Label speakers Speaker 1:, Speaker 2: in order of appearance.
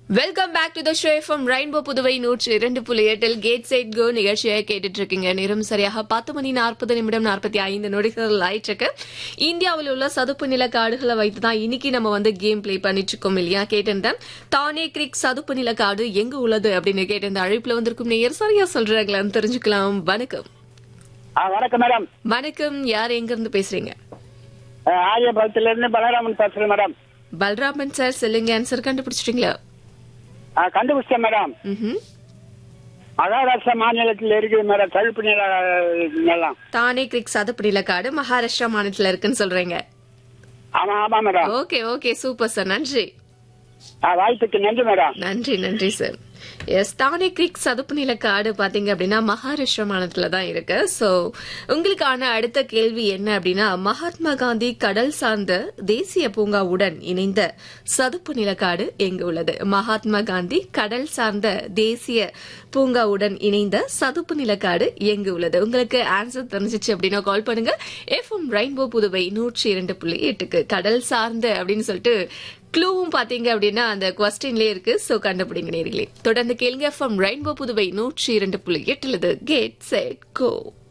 Speaker 1: Welcome back to the show from rainbow Puduvai நூற்றி இரண்டு புள்ளி எட்டில் கேட் சைட் கோ நிகழ்ச்சியை கேட்டுட்டு இருக்கீங்க நேரம் சரியாக பத்து மணி நாற்பது நிமிடம் நாற்பத்தி ஐந்து நொடிகள் ஆயிட்டு இருக்கு இந்தியாவில் உள்ள சதுப்பு நில காடுகளை வைத்து தான் இன்னைக்கு நம்ம வந்து கேம் ப்ளே பண்ணிட்டு இருக்கோம் இல்லையா கேட்டிருந்தேன் தானே கிரிக் சதுப்பு நில காடு எங்க உள்ளது அப்படின்னு கேட்டிருந்த அழைப்புல வந்திருக்கும் நேயர் சரியா சொல்றாங்களான்னு தெரிஞ்சுக்கலாம் வணக்கம்
Speaker 2: ஆ வணக்கம் மேடம்
Speaker 1: வணக்கம் யார் எங்க இருந்து பேசுறீங்க
Speaker 2: ஆரியபுரத்துல இருந்து பலராமன் பேசுறேன் மேடம்
Speaker 1: பல்ராமன் சார் சொல்லுங்க ஆன்சர் கண்டுபிடிச்சிட்டீங்களா
Speaker 2: ஆ, கண்டுபிடிச்சேன் மேடம்
Speaker 1: ம்ஹும்.
Speaker 2: மகாராஷ்டிரா மாநிலத்தில் இருக்குது மேடம் தழுப்பு நில நிலம்
Speaker 1: தானே கிரிக் சதுப்பு நில காடு மகாராஷ்டிரா மாநிலத்துல இருக்குன்னு சொல்றீங்க
Speaker 2: ஆமா ஆமா madam
Speaker 1: okay okay super sir நன்றி
Speaker 2: ஆ, வாய்ப்புக்கு நன்றி மேடம்
Speaker 1: நன்றி நன்றி சார் எஸ் தானே கிரிக் சதுப்பு நில காடு பாத்தீங்க அப்படின்னா மகாராஷ்டிரா மாநிலத்துல தான் இருக்கு சோ உங்களுக்கான அடுத்த கேள்வி என்ன அப்படின்னா மகாத்மா காந்தி கடல் சார்ந்த தேசிய பூங்காவுடன் இணைந்த சதுப்பு நிலக்காடு எங்கு உள்ளது மகாத்மா காந்தி கடல் சார்ந்த தேசிய பூங்காவுடன் இணைந்த சதுப்பு நிலக்காடு எங்கு உள்ளது உங்களுக்கு ஆன்சர் தெரிஞ்சிச்சு அப்படின்னா கால் பண்ணுங்க எஃப்எம் ரெயின்போ புதுவை நூற்றி இரண்டு புள்ளி எட்டுக்கு கடல் சார்ந்த அப்படின்னு சொல்லிட்டு க்ளூவும் பாத்தீங்க அப்படின்னா அந்த கொஸ்டின்லயே இருக்கு சோ கண்டுபிடிங்க நேர்களே தொடர்ந்து கேளுங்க ஃப்ரம் ரெயின்போ புதுவை நூற்றி இரண்டு புள்ளி எட்டுலது கேட் செட் கோ